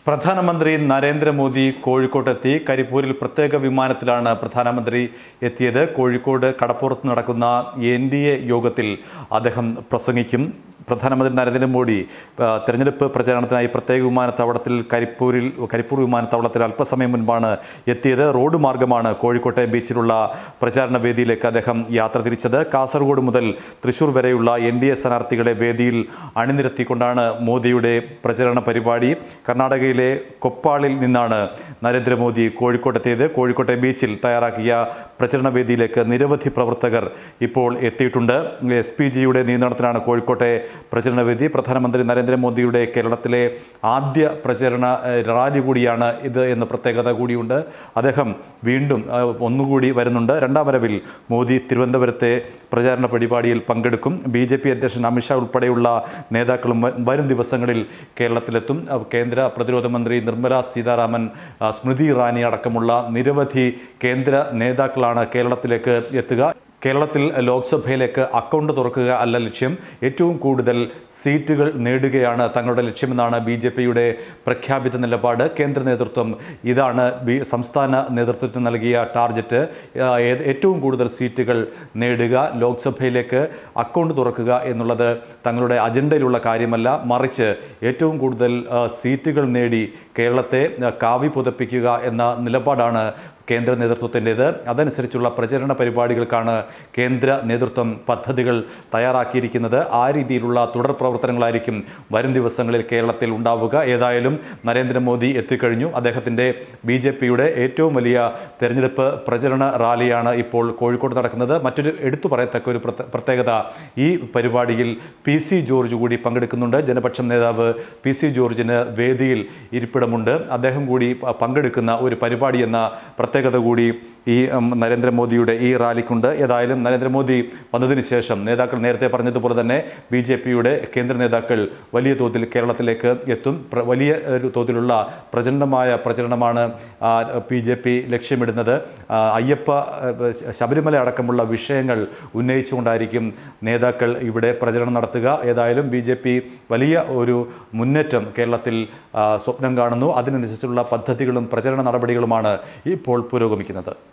പ്രധാനമന്ത്രി നരേന്ദ്രമോദി കോഴിക്കോട്ടെത്തി കരിപ്പൂരിൽ പ്രത്യേക വിമാനത്തിലാണ് പ്രധാനമന്ത്രി എത്തിയത് കോഴിക്കോട് കടപ്പുറത്ത് നടക്കുന്ന എൻ ഡി എ യോഗത്തിൽ അദ്ദേഹം പ്രസംഗിക്കും പ്രധാനമന്ത്രി നരേന്ദ്രമോദി ആ, തെരഞ്ഞെടുപ്പ് പ്രചാരണത്തിനായി പ്രത്യേക വിമാനത്താവളത്തിൽ കരിപ്പൂരിൽ കരിപ്പൂർ വിമാനത്താവളത്തിൽ അല്പസമയം മുൻപാണ് എത്തിയത് റോഡ് മാർഗമാണ് കോഴിക്കോട്ടെ ബീച്ചിലുള്ള പ്രചാരണ വേദിയിലേക്ക് അദ്ദേഹം യാത്ര തിരിച്ചത് കാസർഗോഡ് മുതൽ തൃശൂർ വരെയുള്ള എൻ ഡി എ സ്ഥാനാർത്ഥികളെ വേദിയിൽ അണിനിരത്തിക്കൊണ്ടാണ് മോദിയുടെ പ്രചരണ പരിപാടി കർണാടകയിലെ കൊപ്പാളിൽ നിന്നാണ് നരേന്ദ്രമോദി കോഴിക്കോട്ടെത്തിയത് കോഴിക്കോട്ടെ ബീച്ചിൽ തയ്യാറാക്കിയ പ്രചരണ വേദിയിലേക്ക് നിരവധി പ്രവർത്തകർ ഇപ്പോൾ എത്തിയിട്ടുണ്ട് എസ് പി ജിയുടെ നിയന്ത്രണത്തിലാണ് കോഴിക്കോട്ടെ പ്രചരണ വേദി പ്രധാനമന്ത്രി നരേന്ദ്രമോദിയുടെ കേരളത്തിലെ ആദ്യ പ്രചരണ ഏഹ്, റാലി കൂടിയാണ് ഇത് എന്ന പ്രത്യേകത കൂടിയുണ്ട് അദ്ദേഹം വീണ്ടും ഏഹ്, ഒന്നുകൂടി വരുന്നുണ്ട് രണ്ടാം വരവിൽ മോദി തിരുവനന്തപുരത്തെ പ്രചാരണ പരിപാടിയിൽ പങ്കെടുക്കും ബി ജെ പി അധ്യക്ഷൻ അമിത്ഷാ ഉൾപ്പെടെയുള്ള നേതാക്കളും വ- വരും ദിവസങ്ങളിൽ കേരളത്തിലെത്തും അഹ് കേന്ദ്ര പ്രതിരോധ മന്ത്രി നിർമ്മല സീതാരാമൻ ആ, സ്മൃതി ഇറാനി അടക്കമുള്ള നിരവധി കേന്ദ്ര നേതാക്കളാണ് കേരളത്തിലേക്ക് എത്തുക കേരളത്തിൽ ലോക്സഭയിലേക്ക് അക്കൗണ്ട് തുറക്കുക അല്ല ലക്ഷ്യം ഏറ്റവും കൂടുതൽ സീറ്റുകൾ നേടുകയാണ് തങ്ങളുടെ ലക്ഷ്യമെന്നാണ് ബി ജെ പിയുടെ പ്രഖ്യാപിത നിലപാട് കേന്ദ്ര നേതൃത്വം ഇതാണ് ബി സംസ്ഥാന നേതൃത്വത്തിന് നൽകിയ ടാർഗറ്റ് ആ, ഏത് ഏറ്റവും കൂടുതൽ സീറ്റുകൾ നേടുക ലോക്സഭയിലേക്ക് അക്കൗണ്ട് തുറക്കുക എന്നുള്ളത് തങ്ങളുടെ അജണ്ടയിലുള്ള കാര്യമല്ല മറിച്ച് ഏറ്റവും കൂടുതൽ ആ, സീറ്റുകൾ നേടി കേരളത്തെ ആ, കാവി പുതപ്പിക്കുക എന്ന നിലപാടാണ് കേന്ദ്ര നേതൃത്വത്തിൻ്റേത് അതനുസരിച്ചുള്ള പ്രചരണ പരിപാടികൾക്കാണ് കേന്ദ്ര നേതൃത്വം പദ്ധതികൾ തയ്യാറാക്കിയിരിക്കുന്നത് ആ രീതിയിലുള്ള തുടർ പ്രവർത്തനങ്ങളായിരിക്കും വരും ദിവസങ്ങളിൽ കേരളത്തിൽ ഉണ്ടാവുക ഏതായാലും നരേന്ദ്രമോദി എത്തിക്കഴിഞ്ഞു അദ്ദേഹത്തിൻ്റെ ബി ജെ പിയുടെ ഏറ്റവും വലിയ തെരഞ്ഞെടുപ്പ് പ്രചരണ റാലിയാണ് ഇപ്പോൾ കോഴിക്കോട് നടക്കുന്നത് മറ്റൊരു എടുത്തു പറയത്തക്ക ഒരു പ്രത്യ- പ്രത്യേകത ഈ പരിപാടിയിൽ പി സി ജോർജ് കൂടി പങ്കെടുക്കുന്നുണ്ട് ജനപക്ഷം നേതാവ് പി സി ജോർജിന് വേദിയിൽ ഇരിപ്പിടമുണ്ട് അദ്ദേഹം കൂടി പ- പങ്കെടുക്കുന്ന ഒരു പരിപാടി എന്ന പ്രത്യേകത കൂടി ഈ ഉം, നരേന്ദ്രമോദിയുടെ ഈ റാലിക്കുണ്ട് ഏതായാലും നരേന്ദ്രമോദി വന്നതിന് ശേഷം നേതാക്കൾ നേരത്തെ പറഞ്ഞതുപോലെ തന്നെ ബി ജെ പിയുടെ കേന്ദ്ര നേതാക്കൾ വലിയ തോതിൽ കേരളത്തിലേക്ക് എത്തും പ്ര- വലിയ ഒരു തോതിലുള്ള പ്രചണ്ഡമായ പ്രചരണമാണ് ബി ജെ പി ലക്ഷ്യമിടുന്നത് ആ, അയ്യപ്പ ആ, ശബരിമല അടക്കമുള്ള വിഷയങ്ങൾ ഉന്നയിച്ചുകൊണ്ടായിരിക്കും നേതാക്കൾ ഇവിടെ പ്രചരണം നടത്തുക ഏതായാലും ബി ജെ പി വലിയ ഒരു മുന്നേറ്റം കേരളത്തിൽ ആ, സ്വപ്നം കാണുന്നു അതിനനുസരിച്ചുള്ള പദ്ധതികളും പ്രചരണ നടപടികളുമാണ് ഇപ്പോൾ പുരോഗമിക്കുന്നത്